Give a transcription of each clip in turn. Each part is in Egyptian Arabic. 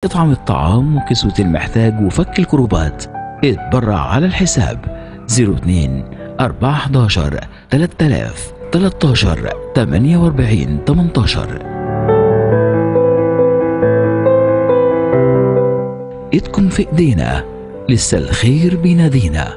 اطعم الطعام وكسوة المحتاج وفك الكروبات اتبرع على الحساب 02 411 3000 13 48 18 ايدكم في ايدينا لسه الخير بينادينا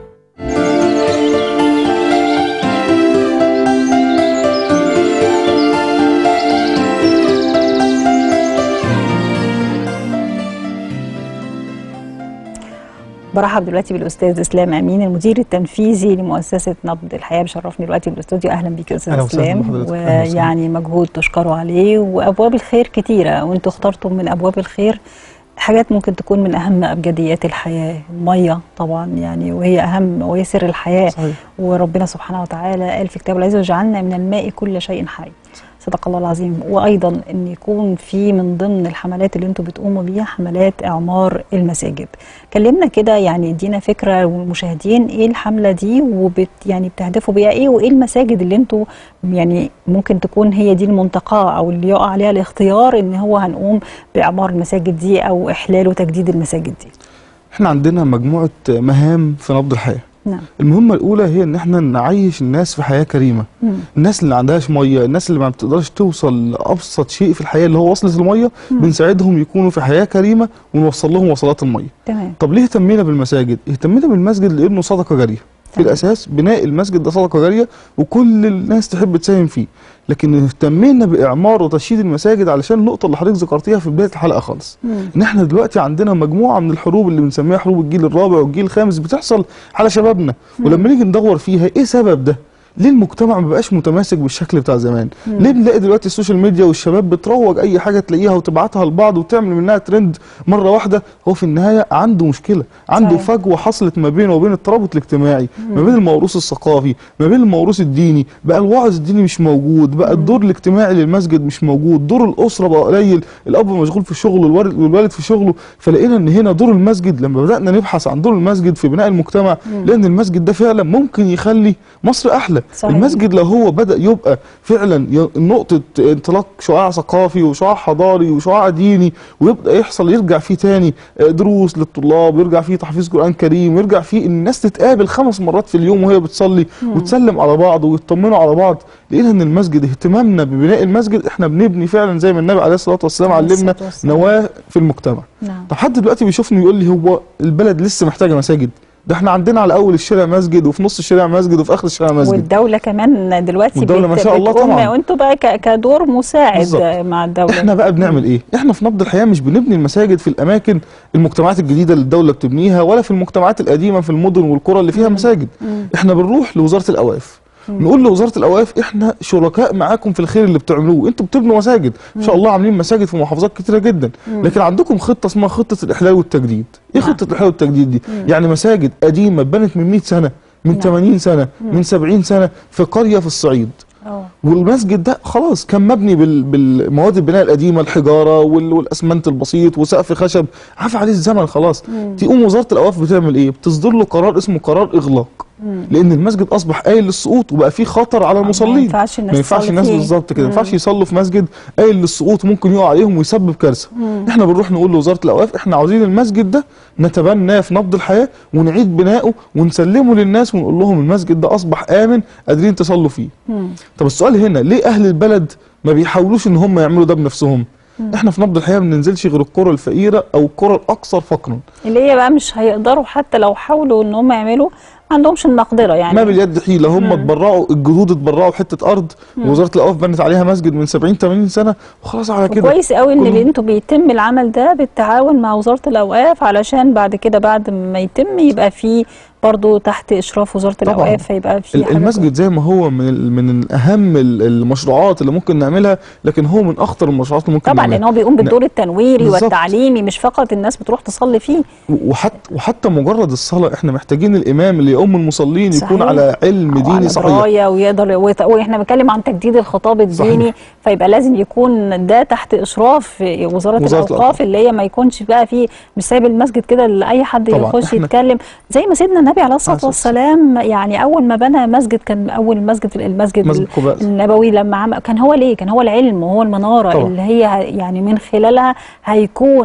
برحب دلوقتي بالاستاذ اسلام امين المدير التنفيذي لمؤسسه نبض الحياه بيشرفني دلوقتي بالاستوديو اهلا بيك يا استاذ أهلا وسهلا اسلام بحضرتك. أهلا وسهلا. ويعني مجهود تشكروا عليه وابواب الخير كتيره وانتوا اخترتم من ابواب الخير حاجات ممكن تكون من اهم ابجديات الحياه الميه طبعا يعني وهي اهم وهي سر الحياه صحيح. وربنا سبحانه وتعالى قال في كتابه العزيز وجعلنا من الماء كل شيء حي صدق الله العظيم وايضا ان يكون في من ضمن الحملات اللي انتم بتقوموا بيها حملات اعمار المساجد كلمنا كده يعني ادينا فكره والمشاهدين ايه الحمله دي وبت يعني بتهدفوا بيها ايه وايه المساجد اللي انتم يعني ممكن تكون هي دي المنطقه او اللي يقع عليها الاختيار ان هو هنقوم باعمار المساجد دي او احلال وتجديد المساجد دي احنا عندنا مجموعة مهام في نبض الحياة نعم المهمة الأولى هي إن احنا نعيش الناس في حياة كريمة مم. الناس اللي ما عندهاش مية الناس اللي ما بتقدرش توصل لأبسط شيء في الحياة اللي هو وصلة المية بنساعدهم يكونوا في حياة كريمة ونوصل لهم وصلات المية تمام طب ليه اهتمينا بالمساجد؟ اهتمينا بالمسجد لأنه صدقة جارية في تمام. الأساس بناء المسجد ده صدقة جارية وكل الناس تحب تساهم فيه لكن اهتمينا بإعمار وتشييد المساجد علشان النقطة اللي حضرتك ذكرتيها في بداية الحلقة خالص مم. ان احنا دلوقتي عندنا مجموعه من الحروب اللي بنسميها حروب الجيل الرابع والجيل الخامس بتحصل على شبابنا ولما نيجي ندور فيها ايه سبب ده ليه المجتمع ما بقاش متماسك بالشكل بتاع زمان ليه بنلاقي دلوقتي السوشيال ميديا والشباب بتروج اي حاجه تلاقيها وتبعتها لبعض وتعمل منها ترند مره واحده هو في النهايه عنده مشكله عنده صحيح. فجوه حصلت ما بينه وبين الترابط الاجتماعي ما بين الموروث الثقافي ما بين الموروث الديني بقى الوعظ الديني مش موجود بقى الدور الاجتماعي للمسجد مش موجود دور الاسره بقى قليل الاب مشغول في شغله والوالد والوالد في شغله فلقينا ان هنا دور المسجد لما بدانا نبحث عن دور المسجد في بناء المجتمع لان المسجد ده فعلا ممكن يخلي مصر احلى صحيح. المسجد لو هو بدا يبقى فعلا ي- نقطه انطلاق شعاع ثقافي وشعاع حضاري وشعاع ديني ويبدا يحصل يرجع فيه تاني آه، دروس للطلاب ويرجع فيه تحفيظ قران كريم ويرجع فيه الناس تتقابل خمس مرات في اليوم وهي بتصلي وتسلم على بعض ويطمنوا على بعض لقينا ان المسجد اهتمامنا ببناء المسجد احنا بنبني فعلا زي ما النبي عليه الصلاه والسلام عليه علمنا الصلاة والسلام. نواه في المجتمع نعم طب حد دلوقتي بيشوفني يقول لي هو البلد لسه محتاجه مساجد ده احنا عندنا على اول الشارع مسجد وفي نص الشارع مسجد وفي اخر الشارع مسجد والدولة كمان دلوقتي والدولة ما بت- شاء الله بتقوم- طبعاً. وانتوا بقى ك- كدور مساعد بالظبط. مع الدولة احنا بقى بنعمل ايه احنا في نبض الحياه مش بنبني المساجد في الاماكن المجتمعات الجديده اللي الدوله بتبنيها ولا في المجتمعات القديمه في المدن والقرى اللي فيها مساجد احنا بنروح لوزاره الاوقاف نقول لوزاره الاوقاف احنا شركاء معاكم في الخير اللي بتعملوه انتوا بتبنوا مساجد ان شاء الله عاملين مساجد في محافظات كتيره جدا لكن عندكم خطه اسمها خطه الاحلال والتجديد ايه نعم. خطه الاحلال والتجديد دي يعني مساجد قديمه اتبنت من 100 سنه من نعم. 80 سنه من 70 سنه في قريه في الصعيد اه والمسجد ده خلاص كان مبني بال- بالمواد البناء القديمه الحجاره وال- والاسمنت البسيط وسقف خشب عفى عليه الزمن خلاص تقوم وزاره الاوقاف بتعمل ايه بتصدر له قرار اسمه قرار اغلاق لان المسجد اصبح قايل للسقوط وبقى فيه خطر على المصلين ما ينفعش الناس ما ينفعش تصلي الناس فيه. بالظبط كده ما ينفعش يصلوا في مسجد قايل للسقوط ممكن يقع عليهم ويسبب كارثه احنا بنروح نقول لوزاره الاوقاف احنا عاوزين المسجد ده نتبناه في نبض الحياه ونعيد بنائه ونسلمه للناس ونقول لهم المسجد ده اصبح امن قادرين تصلوا فيه طب السؤال هنا ليه اهل البلد ما بيحاولوش ان هم يعملوا ده بنفسهم احنا في نبض الحياه ما بننزلش غير القرى الفقيره او القرى الاكثر فقرا اللي هي بقى مش هيقدروا حتى لو حاولوا ان هم يعملوا ما عندهمش المقدرة يعني ما باليد حيله هم اتبرعوا الجهود اتبرعوا حته ارض ووزاره الاوقاف بنت عليها مسجد من 70 80 سنه وخلاص على كده كويس قوي ان كل- اللي انتوا بيتم العمل ده بالتعاون مع وزاره الاوقاف علشان بعد كده بعد ما يتم يبقى في برضه تحت اشراف وزاره طبعاً. الاوقاف فيبقى في ال- حاجة المسجد زي ما هو من ال- من اهم ال- المشروعات اللي ممكن نعملها لكن هو من اخطر المشروعات اللي ممكن طبعا لان نعملها هو بيقوم بالدور التنويري بالظبط. والتعليمي مش فقط الناس بتروح تصلي فيه وحتى وحتى مجرد الصلاه احنا محتاجين الامام اللي يؤم المصلين يكون صحيح. على علم وعلى ديني صحيح درايه ويقدر ويت- واحنا بنتكلم عن تجديد الخطاب الديني صحيح. فيبقى لازم يكون ده تحت اشراف وزاره, وزارة الاوقاف الأوقاف. اللي هي ما يكونش بقى فيه مش سايب المسجد كده لاي حد طبعاً. يخش إحنا- يتكلم زي ما سيدنا النبي عليه الصلاه عليه الصلاة والسلام يعني اول ما بنى مسجد كان اول مسجد المسجد مسجد قباء. النبوي لما عمل كان هو ليه كان هو العلم وهو المناره طبعاً. اللي هي يعني من خلالها هيكون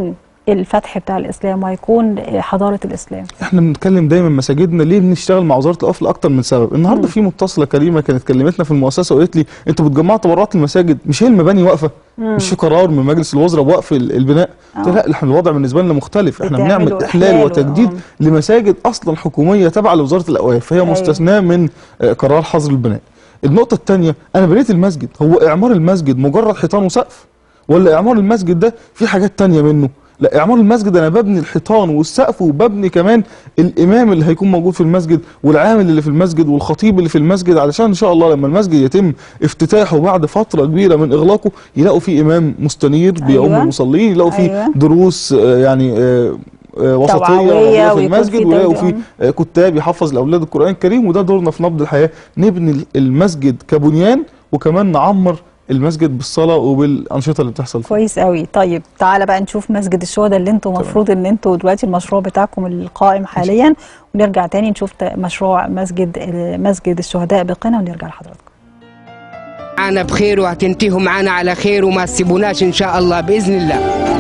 الفتح بتاع الاسلام وهيكون حضاره الاسلام احنا بنتكلم دايما مساجدنا ليه بنشتغل مع وزاره الاوقاف لاكتر من سبب النهارده مم. في متصله كريمه كانت كلمتنا في المؤسسه وقالت لي انتوا بتجمعوا تبرعات المساجد مش هي المباني واقفه مم. مش في قرار من مجلس الوزراء بوقف ال- البناء قلت آه. لا احنا الوضع بالنسبه لنا مختلف احنا بتعملوا بنعمل احلال إحلال و- وتجديد آه. لمساجد اصلا حكوميه تابعه لوزاره الاوقاف فهي أيوة. مستثناه من آه، قرار حظر البناء النقطه الثانيه انا بنيت المسجد هو اعمار المسجد مجرد حيطان وسقف ولا اعمار المسجد ده في حاجات تانية منه لا اعمار المسجد انا ببني الحيطان والسقف وببني كمان الامام اللي هيكون موجود في المسجد والعامل اللي في المسجد والخطيب اللي في المسجد علشان ان شاء الله لما المسجد يتم افتتاحه بعد فتره كبيره من اغلاقه يلاقوا فيه امام مستنير بيقوم أيوة. المصلين يلاقوا فيه أيوة. دروس آه، يعني آه، آه، وسطيه توعوية موجودة في ويكون المسجد في ويلاقوا توجيه. فيه آه، كتاب يحفظ الاولاد القران الكريم وده دورنا في نبض الحياه نبني المسجد كبنيان وكمان نعمر المسجد بالصلاه وبالانشطه اللي بتحصل فيه كويس قوي طيب تعالى بقى نشوف مسجد الشهداء اللي انتوا المفروض ان انتوا دلوقتي المشروع بتاعكم القائم حاليا ونرجع تاني نشوف ت- مشروع مسجد مسجد الشهداء بقنا ونرجع لحضراتكم معانا بخير وهتنتهوا معانا على خير وما تسيبوناش ان شاء الله باذن الله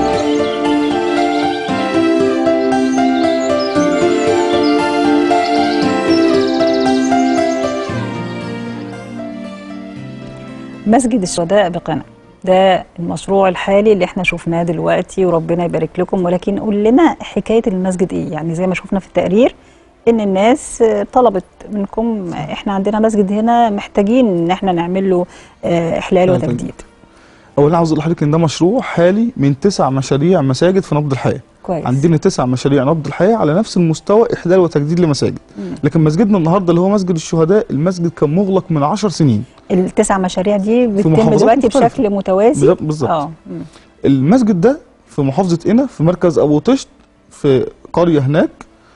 مسجد الشهداء بقنا ده المشروع الحالي اللي احنا شفناه دلوقتي وربنا يبارك لكم ولكن قول لنا حكايه المسجد ايه يعني زي ما شفنا في التقرير ان الناس آه، طلبت منكم آه، احنا عندنا مسجد هنا محتاجين ان احنا نعمل له آه، احلال آه، وتجديد اولا عاوز اقول لحضرتك ان ده مشروع حالي من تسع مشاريع مساجد في نبض الحياه كويس عندنا تسع مشاريع نبض الحياه على نفس المستوى احلال وتجديد لمساجد مم. لكن مسجدنا النهارده اللي هو مسجد الشهداء المسجد كان مغلق من عشر سنين التسع مشاريع دي بتتم محافظات دلوقتي مختلفة. بشكل متوازي بالظبط- بالظبط. اه مم. المسجد ده في محافظه قنا في مركز ابو طشت في قريه هناك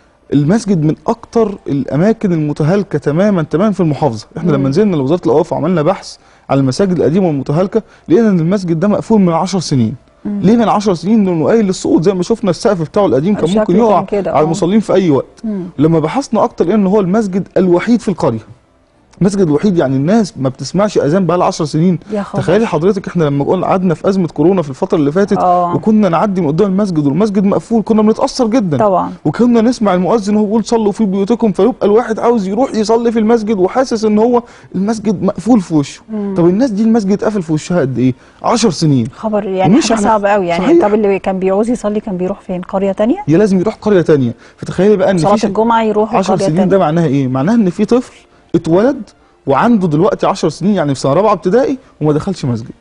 المسجد من اكتر الاماكن المتهالكه تماما تماما في المحافظه احنا مم. لما نزلنا لوزاره الاوقاف وعملنا بحث على المساجد القديمه والمتهالكه لقينا ان المسجد ده مقفول من 10 سنين مم. ليه من 10 سنين لانه قايل للسقوط زي ما شفنا السقف بتاعه القديم كان الشكل ممكن كان يقع كده، على آه. المصلين في اي وقت مم. لما بحثنا اكتر لان هو المسجد الوحيد في القريه المسجد الوحيد يعني الناس ما بتسمعش اذان بقى لها 10 سنين يا خبر تخيلي حضرتك احنا لما قلنا قعدنا في ازمه كورونا في الفتره اللي فاتت آه. وكنا نعدي من قدام المسجد والمسجد مقفول كنا بنتاثر جدا طبعا وكنا نسمع المؤذن وهو بيقول صلوا في بيوتكم فيبقى الواحد عاوز يروح يصلي في المسجد وحاسس ان هو المسجد مقفول في وشه مم. طب الناس دي المسجد اتقفل في وشها قد ايه 10 سنين خبر يعني ومش حاجه على- صعبه قوي يعني صحيح. طب اللي كان بيعوز يصلي كان بيروح فين قريه تانية يا لازم يروح قريه تانية فتخيلي بقى ان صلاه في ش- الجمعه يروح 10 قريه سنين تانية ده معناها ايه معناها ان في طفل اتولد وعنده دلوقتي 10 سنين يعني في سنه رابعه ابتدائي وما دخلش مسجد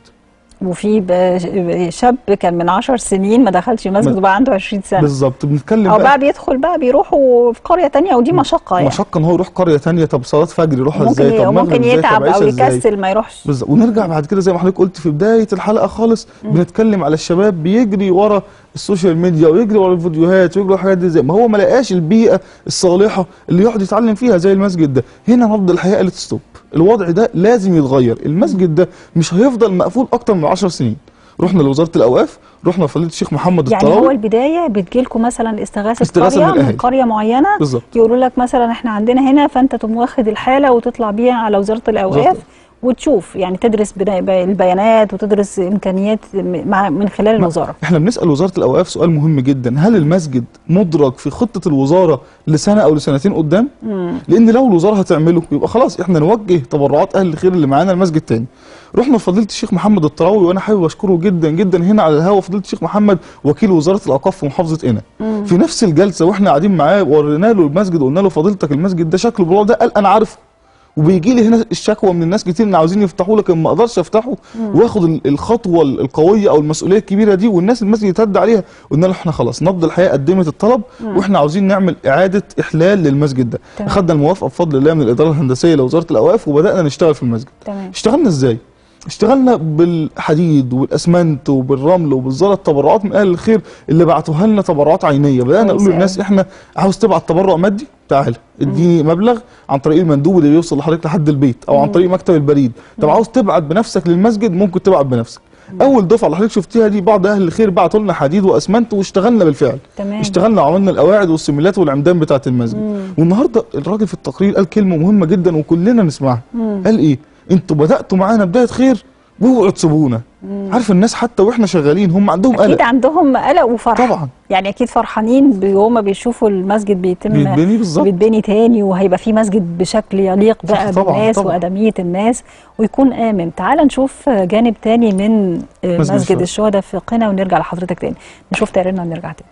وفي ب- شاب كان من 10 سنين ما دخلش مسجد ما- وبقى عنده 20 سنه بالظبط بنتكلم او بقى بقى بيدخل بقى بيروحوا في قريه تانية ودي مشقه يعني مشقه ان هو يروح قريه تانية طب صلاه فجر يروحها ممكن ازاي ي- طب ممكن مغرب ازاي يتعب طب او عشاء ازاي يكسل ما يروحش بالظبط ونرجع بعد كده زي ما حضرتك قلت في بدايه الحلقه خالص بنتكلم على الشباب بيجري ورا السوشيال ميديا ويجري ورا الفيديوهات ويجري ورا الحاجات دي زي ما هو ما لقاش البيئه الصالحه اللي يقعد يتعلم فيها زي المسجد ده هنا نبض الحياه قالت ستوب الوضع ده لازم يتغير المسجد ده مش هيفضل مقفول اكتر من 10 سنين رحنا لوزاره الاوقاف رحنا فضيله الشيخ محمد يعني هو الطراوي البدايه بتجيلكم مثلا استغاثه, استغاثة من قريه من الأهالي. قريه معينه بالظبط يقولوا لك مثلا احنا عندنا هنا فانت تقوم واخد الحاله وتطلع بيها على وزاره الاوقاف بالظبط. وتشوف يعني تدرس بنا- ب- البيانات وتدرس امكانيات م- مع من خلال الوزاره احنا بنسال وزاره الاوقاف سؤال مهم جدا هل المسجد مدرج في خطه الوزاره لسنه او لسنتين قدام مم. لان لو الوزاره هتعمله يبقى خلاص احنا نوجه تبرعات اهل الخير اللي معانا المسجد تاني رحنا لفضيله الشيخ محمد الطراوي وانا حابب اشكره جدا جدا هنا على الهوا فضيله الشيخ محمد وكيل وزاره الاوقاف في محافظه قنا مم. في نفس الجلسه واحنا قاعدين معاه ورينا له المسجد وقلنا له فضيلتك المسجد ده شكله بالوضع ده قال انا عارفه وبيجي لي هنا الشكوى من الناس كتير ان عاوزين يفتحوا لكن ما اقدرش افتحه واخد ال- الخطوه ال- القويه او المسؤوليه الكبيره دي والناس المسجد يتهد عليها قلنا له احنا خلاص نبض الحياه قدمت الطلب واحنا عاوزين نعمل اعاده احلال للمسجد ده تمام. اخدنا الموافقه بفضل الله من الاداره الهندسيه لوزاره الاوقاف وبدانا نشتغل في المسجد تمام اشتغلنا ازاي اشتغلنا بالحديد والاسمنت وبالرمل وبالزلط تبرعات من اهل الخير اللي بعتوها لنا تبرعات عينيه بدانا كويس نقول للناس أوي. احنا عاوز تبعت تبرع مادي تعال اديني مبلغ عن طريق المندوب اللي بيوصل لحضرتك لحد البيت او عن طريق مكتب البريد طب عاوز تبعت بنفسك للمسجد ممكن تبعت بنفسك اول دفعه اللي حضرتك شفتيها دي بعض اهل الخير بعتوا لنا حديد واسمنت واشتغلنا بالفعل تمام اشتغلنا وعملنا القواعد والسميلات والعمدان بتاعه المسجد والنهارده الراجل في التقرير قال كلمه مهمه جدا وكلنا نسمعها مم. قال ايه انتوا بداتوا معانا بدايه خير واوعوا تسيبونا عارف الناس حتى واحنا شغالين هم عندهم اكيد قلق عندهم قلق وفرح طبعا. يعني اكيد فرحانين بيوم بيشوفوا المسجد بيتم بيتبني بالظبط. بيتبني تاني وهيبقى في مسجد بشكل يليق بقى صح، طبعاً، بالناس طبعاً. وادميه الناس ويكون امن تعال نشوف جانب تاني من مسجد, مسجد مسجد الشهداء. الشهداء في قنا ونرجع لحضرتك تاني نشوف تقريرنا ونرجع تاني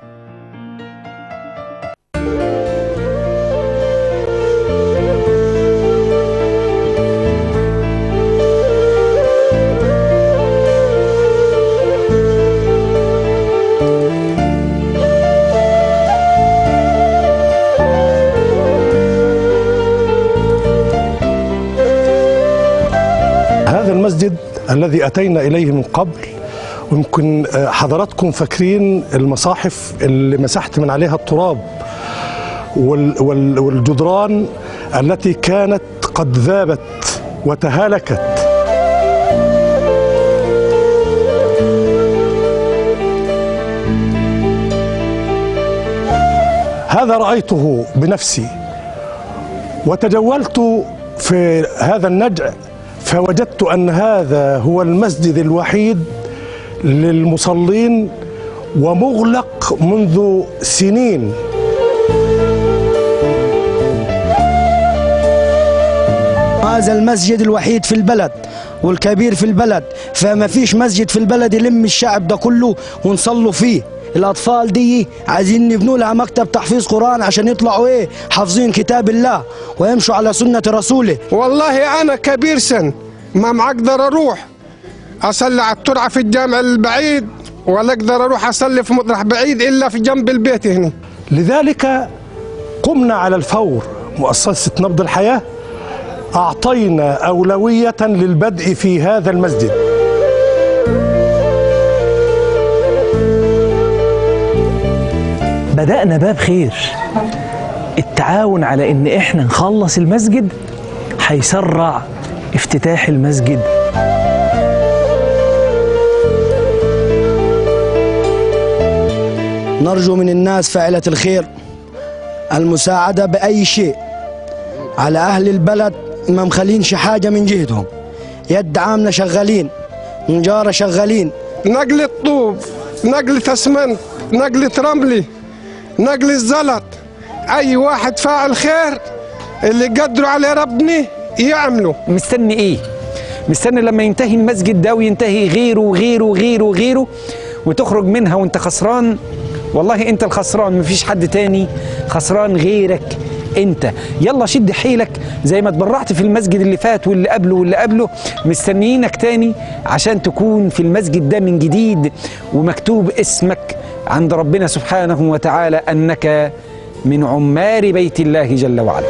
هذا المسجد الذي أتينا إليه من قبل ويمكن آه، حضراتكم فاكرين المصاحف اللي مسحت من عليها التراب وال- وال- والجدران التي كانت قد ذابت وتهالكت هذا رأيته بنفسي وتجولت في هذا النجع فوجدت أن هذا هو المسجد الوحيد للمصلين ومغلق منذ سنين هذا المسجد الوحيد في البلد والكبير في البلد فما فيش مسجد في البلد يلم الشعب ده كله ونصلوا فيه الاطفال دي عايزين نبنوا لها مكتب تحفيظ قران عشان يطلعوا ايه حافظين كتاب الله ويمشوا على سنه رسوله والله انا كبير سن ما ما اقدر اروح اصلي على الترعه في الجامع البعيد ولا اقدر اروح اصلي في مطرح بعيد الا في جنب البيت هنا لذلك قمنا على الفور مؤسسة نبض الحياة أعطينا أولوية للبدء في هذا المسجد بدأنا باب خير التعاون على ان احنا نخلص المسجد هيسرع افتتاح المسجد نرجو من الناس فاعله الخير المساعده باي شيء على اهل البلد ما مخلينش حاجه من جهدهم يد عامله شغالين نجاره شغالين نقل الطوب نقل اسمنت نقل رملي نقل الزلط اي واحد فاعل خير اللي قدروا عليه ربنا يعملوا مستني ايه مستني لما ينتهي المسجد ده وينتهي غيره وغيره وغيره وغيره وتخرج منها وانت خسران والله انت الخسران مفيش حد تاني خسران غيرك انت يلا شد حيلك زي ما اتبرعت في المسجد اللي فات واللي قبله واللي قبله مستنيينك تاني عشان تكون في المسجد ده من جديد ومكتوب اسمك عند ربنا سبحانه وتعالى انك من عمار بيت الله جل وعلا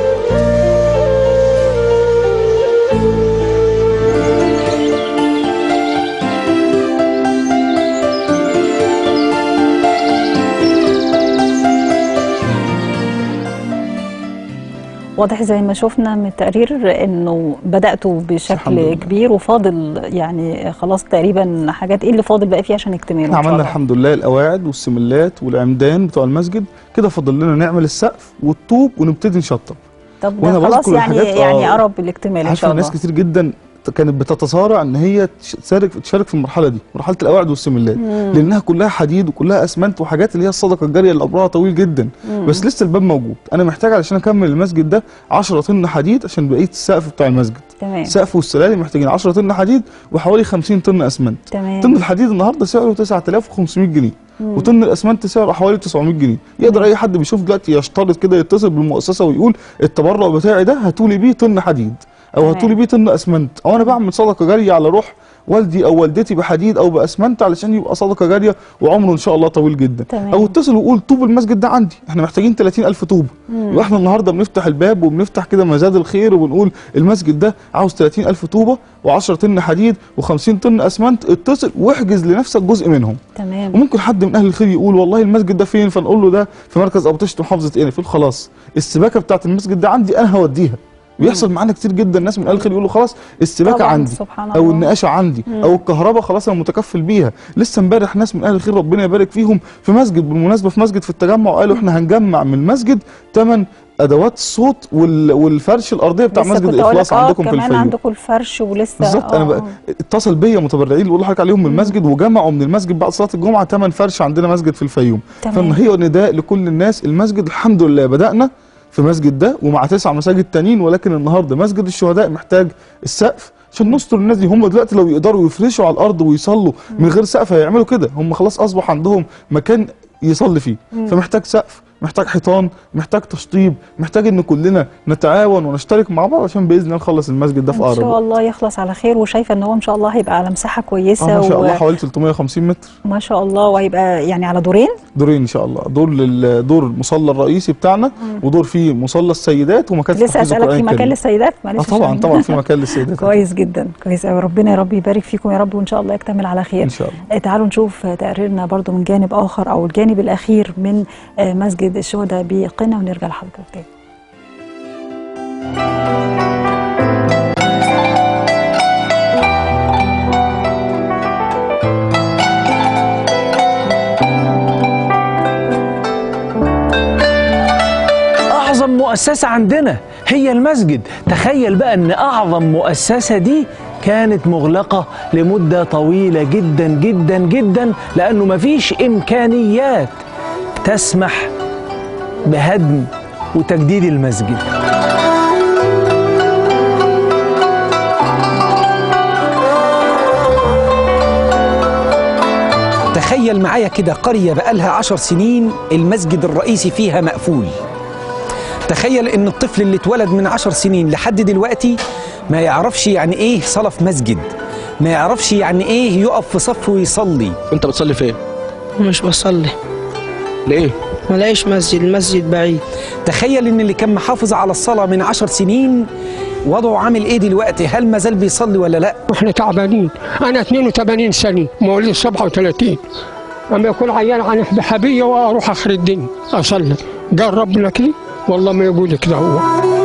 واضح زي ما شفنا من التقرير انه بداتوا الحمد بشكل لله. كبير وفاضل يعني خلاص تقريبا حاجات ايه اللي فاضل بقى فيه عشان يكتملوا احنا إن شاء عملنا الله؟ الحمد لله القواعد والسملات والعمدان بتوع المسجد كده فاضل لنا نعمل السقف والطوب ونبتدي نشطب طب وأنا ده خلاص بذكر يعني الحاجات- يعني آه. قرب الاكتمال ان عارفه شاء الله ناس كتير جدا كانت بتتصارع ان هي تشارك تشارك في المرحله دي مرحله القواعد والسملات لانها كلها حديد وكلها اسمنت وحاجات اللي هي الصدقه الجاريه اللي عمرها طويل جدا بس لسه الباب موجود انا محتاج علشان اكمل المسجد ده 10 طن حديد عشان بقيه السقف بتاع المسجد تمام السقف والسلالم محتاجين 10 طن حديد وحوالي 50 طن اسمنت تمام طن الحديد النهارده سعره 9500 جنيه وطن الاسمنت سعره حوالي 900 جنيه يقدر اي حد بيشوف دلوقتي يشترط كده يتصل بالمؤسسه ويقول التبرع بتاعي ده هاتولي بيه طن حديد او تمام. هاتولي بيه طن اسمنت او انا بعمل صدقه جاريه على روح والدي او والدتي بحديد او باسمنت علشان يبقى صدقه جاريه وعمره ان شاء الله طويل جدا تمام. او اتصل وقول طوب المسجد ده عندي احنا محتاجين 30000 طوب يبقى احنا النهارده بنفتح الباب وبنفتح كده مزاد الخير وبنقول المسجد ده عاوز 30000 طوبه و10 طن حديد و50 طن اسمنت اتصل واحجز لنفسك جزء منهم تمام وممكن حد من اهل الخير يقول والله المسجد ده فين فنقول له ده في مركز ابو طشت محافظه ايه فيقول خلاص السباكه بتاعت المسجد ده عندي انا هوديها بيحصل معانا كتير جدا ناس من اهل الخير يقولوا خلاص السباكه طبعاً، عندي سبحان او الله. النقاشه عندي او الكهرباء خلاص انا متكفل بيها لسه امبارح ناس من اهل الخير ربنا يبارك فيهم في مسجد بالمناسبه في مسجد في التجمع قالوا احنا هنجمع من المسجد ثمن ادوات الصوت وال- والفرش الارضيه بتاع لسه مسجد كنت أقول الاخلاص لك، آه، عندكم في كمان الفيوم عندكم الفرش ولسه بالظبط انا آه، بقى آه. اتصل بيا متبرعين اللي بقول لحضرتك عليهم من المسجد وجمعوا من المسجد بعد صلاه الجمعه ثمان فرش عندنا مسجد في الفيوم تمام. فما هي نداء لكل الناس المسجد الحمد لله بدانا في مسجد ده ومع تسع مساجد تانيين ولكن النهارده مسجد الشهداء محتاج السقف عشان نستر الناس دي هم دلوقتي لو يقدروا يفرشوا على الارض ويصلوا من غير سقف هيعملوا كده هم خلاص اصبح عندهم مكان يصلي فيه فمحتاج سقف محتاج حيطان محتاج تشطيب محتاج ان كلنا نتعاون ونشترك مع بعض عشان باذن الله نخلص المسجد ده في ان اقرب شاء وقت. الله يخلص على خير وشايفه ان هو ان شاء الله هيبقى على مساحه كويسه اه ما شاء و- الله حوالي 350 متر ما شاء الله وهيبقى يعني على دورين دورين ان شاء الله دور لل- دور المصلى الرئيسي بتاعنا ودور فيه مصلى السيدات ومكان لسه تحفيظ اسالك القرآن في مكان الكريم. للسيدات اه معلش طبعا عشان- طبعا في مكان للسيدات كويس جدا كويس قوي ربنا يا رب يبارك فيكم يا رب وان شاء الله يكتمل على خير ان شاء الله آه، تعالوا نشوف آه، تقريرنا برضو من جانب اخر او الجانب الاخير من آه، مسجد الشهداء بقنا ونرجع لحضرتك تاني أعظم مؤسسة عندنا هي المسجد تخيل بقى أن أعظم مؤسسة دي كانت مغلقة لمدة طويلة جدا جدا جدا لأنه مفيش إمكانيات تسمح بهدم وتجديد المسجد تخيل معايا كده قرية بقالها عشر سنين المسجد الرئيسي فيها مقفول تخيل ان الطفل اللي اتولد من عشر سنين لحد دلوقتي ما يعرفش يعني ايه صلاة في مسجد ما يعرفش يعني ايه يقف في صف ويصلي انت بتصلي فين؟ مش بصلي ليه؟ ملاقيش مسجد المسجد بعيد تخيل ان اللي كان محافظ على الصلاة من عشر سنين وضعه عامل ايه دلوقتي هل ما زال بيصلي ولا لا واحنا تعبانين انا 82 سنه مواليد 37 اما يكون عيان عن بحبيه واروح اخر الدنيا اصلي قال ربنا كده والله ما يقول كده هو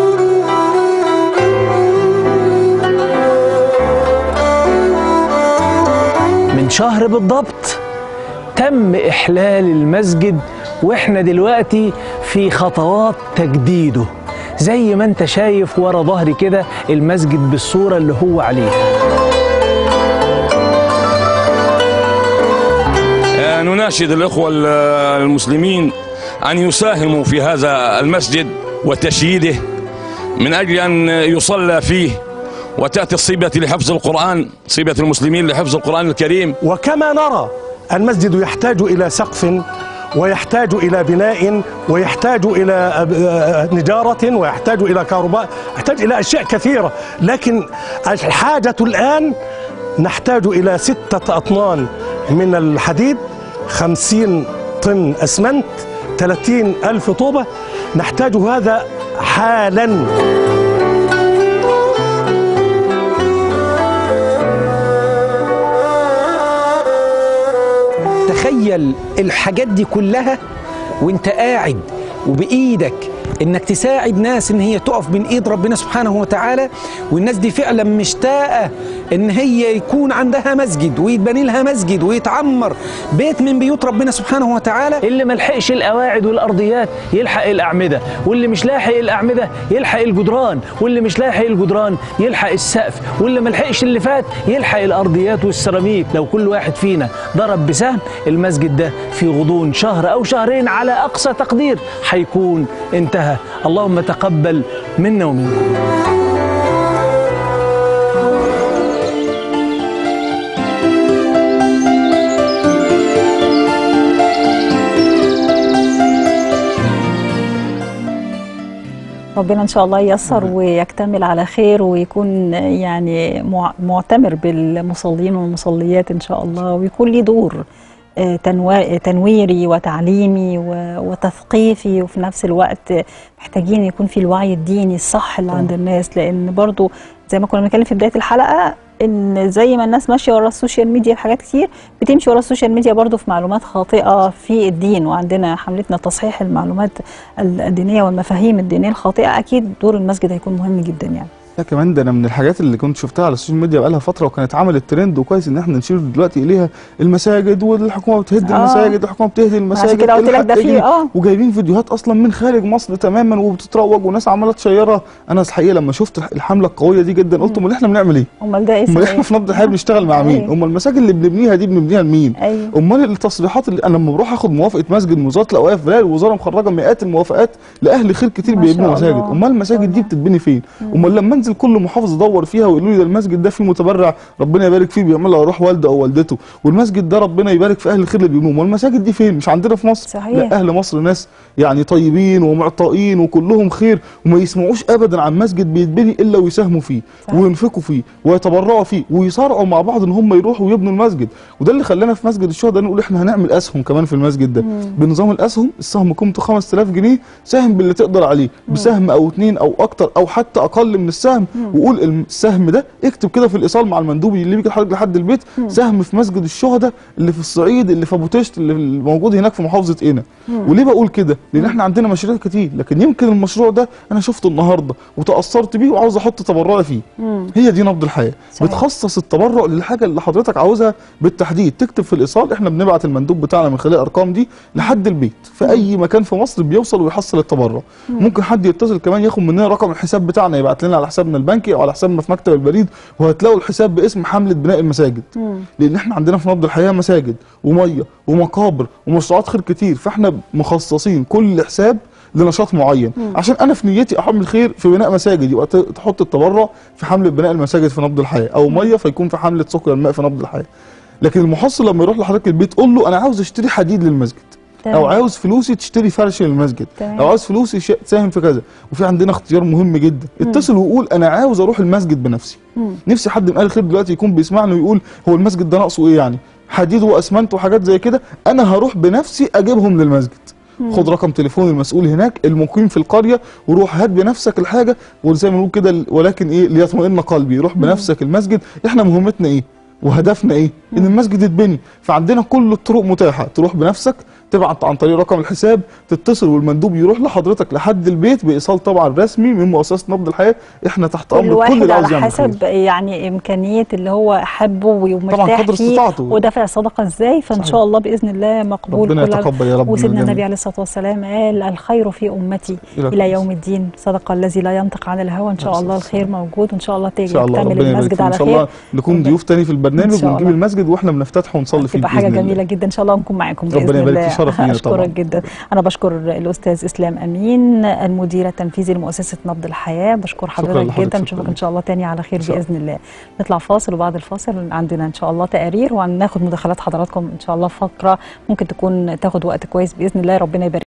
من شهر بالضبط تم إحلال المسجد وإحنا دلوقتي في خطوات تجديده زي ما انت شايف ورا ظهري كده المسجد بالصورة اللي هو عليها آه، نناشد الإخوة ال- المسلمين أن يساهموا في هذا المسجد وتشييده من أجل أن يصلى فيه وتأتي الصيبة لحفظ القرآن صيبة المسلمين لحفظ القرآن الكريم وكما نرى المسجد يحتاج إلى سقف ويحتاج إلى بناء ويحتاج إلى أب- نجارة ويحتاج إلى كهرباء يحتاج إلى أشياء كثيرة لكن الحاجة الآن نحتاج إلى ستة أطنان من الحديد خمسين طن أسمنت ثلاثين ألف طوبة نحتاج هذا حالاً تخيل الحاجات دي كلها وانت قاعد وبايدك انك تساعد ناس ان هي تقف بين ايد ربنا سبحانه وتعالى والناس دي فعلا مشتاقه ان هي يكون عندها مسجد ويتبني لها مسجد ويتعمر بيت من بيوت ربنا سبحانه وتعالى اللي ما لحقش القواعد والارضيات يلحق الاعمده واللي مش لاحق الاعمده يلحق الجدران واللي مش لاحق الجدران يلحق السقف واللي ما لحقش اللي فات يلحق الارضيات والسيراميك لو كل واحد فينا ضرب بسهم المسجد ده في غضون شهر او شهرين على اقصى تقدير هيكون انتهى اللهم تقبل منا ومنكم ربنا ان شاء الله ييسر ويكتمل على خير ويكون يعني مع- معتمر بالمصلين والمصليات ان شاء الله ويكون ليه دور آه، تنوا- تنويري وتعليمي و- وتثقيفي وفي نفس الوقت محتاجين يكون في الوعي الديني الصح اللي عند الناس لان برضو زي ما كنا بنتكلم في بدايه الحلقه ان زي ما الناس ماشيه ورا السوشيال ميديا في حاجات كتير بتمشي ورا السوشيال ميديا برضو في معلومات خاطئه في الدين وعندنا حملتنا تصحيح المعلومات الدينيه والمفاهيم الدينيه الخاطئه اكيد دور المسجد هيكون مهم جدا يعني لا كمان ده انا من الحاجات اللي كنت شفتها على السوشيال ميديا بقالها فتره وكانت عملت ترند وكويس ان احنا نشير دلوقتي اليها المساجد والحكومه بتهد آه. المساجد الحكومه بتهدي المساجد كده قلت لك الحق ده في- يجي. آه. وجايبين فيديوهات اصلا من خارج مصر تماما وبتتروج وناس عماله تشيرها انا الحقيقه لما شفت الحمله القويه دي جدا قلت امال احنا بنعمل ايه؟ امال ده اسمه امال ايه؟ احنا في نبض الحياه بنشتغل مع مين؟ أيوة. امال المساجد اللي بنبنيها دي بنبنيها لمين؟ ايوه امال التصريحات اللي انا لما بروح اخد موافقه مسجد من وزاره الاوقاف بلاقي الوزاره مخرجه مئات الموافقات لاهل خير كتير ما شاء بيبنوا مساجد الله. امال المساجد دي بتتبني فين امال لما انزل كل محافظ ادور فيها ويقولوا لي ده المسجد ده فيه متبرع ربنا يبارك فيه بيعملها اروح والده او والدته والمسجد ده ربنا يبارك في اهل الخير اللي بيبنوه امال المساجد دي فين مش عندنا في مصر صحيح. لا اهل مصر ناس يعني طيبين ومعطائين وكلهم خير وما يسمعوش ابدا عن مسجد بيتبني الا ويساهموا فيه صحيح. وينفقوا فيه ويتبرعوا فيه ويصارعوا مع بعض ان هم يروحوا ويبنوا المسجد وده اللي خلانا في مسجد الشهداء نقول احنا هنعمل اسهم كمان في المسجد ده بنظام الاسهم السهم قيمته 5000 جنيه ساهم باللي تقدر عليه بسهم او اتنين او اكتر او حتى اقل من السهم وقول السهم ده اكتب كده في الايصال مع المندوب اللي بيجي لحضرتك لحد البيت سهم في مسجد الشهداء اللي في الصعيد اللي في ابو تشت اللي موجود هناك في محافظه قنا وليه بقول كده لان احنا عندنا مشاريع كتير لكن يمكن المشروع ده انا شفته النهارده وتاثرت بيه وعاوز احط تبرعي فيه هي دي نبض الحياه صحيح. بتخصص التبرع للحاجه اللي حضرتك عاوزها بالتحديد تكتب في الايصال احنا بنبعت المندوب بتاعنا من خلال الارقام دي لحد البيت في اي مكان في مصر بيوصل ويحصل التبرع ممكن حد يتصل كمان ياخد مننا رقم الحساب بتاعنا يبعت لنا على حسابنا البنكي او على حسابنا في مكتب البريد وهتلاقوا الحساب باسم حمله بناء المساجد لان احنا عندنا في نبض الحياه مساجد وميه ومقابر ومشروعات خير كتير فاحنا مخصصين كل حساب لنشاط معين عشان انا في نيتي احمل خير في بناء مساجد يبقى ت- تحط التبرع في حمله بناء المساجد في نبض الحياه او ميه فيكون في حمله سقيا الماء في نبض الحياه لكن المحصل لما يروح لحضرتك البيت قول له انا عاوز اشتري حديد للمسجد تمام. او عاوز فلوسي تشتري فرش للمسجد تمام. او عاوز فلوسي ش- تساهم في كذا وفي عندنا اختيار مهم جدا اتصل وقول انا عاوز اروح المسجد بنفسي نفسي حد من اهل الخير دلوقتي يكون بيسمعني ويقول هو المسجد ده ناقصه ايه يعني حديد واسمنت وحاجات زي كده انا هروح بنفسي اجيبهم للمسجد خد رقم تليفون المسؤول هناك المقيم في القريه وروح هات بنفسك الحاجه وزي ما بنقول كده ال- ولكن ايه ليطمئن قلبي روح بنفسك المسجد احنا مهمتنا ايه وهدفنا ايه ان المسجد يتبني فعندنا كل الطرق متاحه تروح بنفسك تبعت عن طريق رقم الحساب تتصل والمندوب يروح لحضرتك لحد البيت بايصال طبعا رسمي من مؤسسه نبض الحياه احنا تحت كل امر كل واحد اللي عاوز على يعمل خير. حسب يعني امكانيه اللي هو حبه ومرتاح قدر فيه استطاعته. ودافع صدقه ازاي فان صحيح. شاء الله باذن الله مقبول ربنا كل يتقبل يا رب من وسيدنا الجميع. النبي عليه الصلاه والسلام قال الخير في امتي إلى الى كل يوم الدين صدق الذي لا ينطق عن الهوى ان شاء نفس الله الصلاة. الخير موجود وان شاء الله ان تيجي شاء الله تعمل ربنا يبارك المسجد فيك. ان على شاء خير الله نكون ضيوف تاني في إن البرنامج شاء ونجيب الله. المسجد واحنا بنفتتحه ونصلي فيه تبقى حاجه بإذن الله. جميله جدا ان شاء الله نكون معاكم باذن ربنا يبارك الله فيك، شرف لينا طبعاً. اشكرك جدا انا بشكر الاستاذ اسلام امين المدير التنفيذي لمؤسسه نبض الحياه بشكر حضرتك لحضرتك، جدا شكراً نشوفك لك. ان شاء الله تاني على خير إن شاء باذن الله نطلع فاصل وبعد الفاصل عندنا ان شاء الله تقارير وهناخد مداخلات حضراتكم ان شاء الله فقره ممكن تكون تاخد وقت كويس باذن الله ربنا يبارك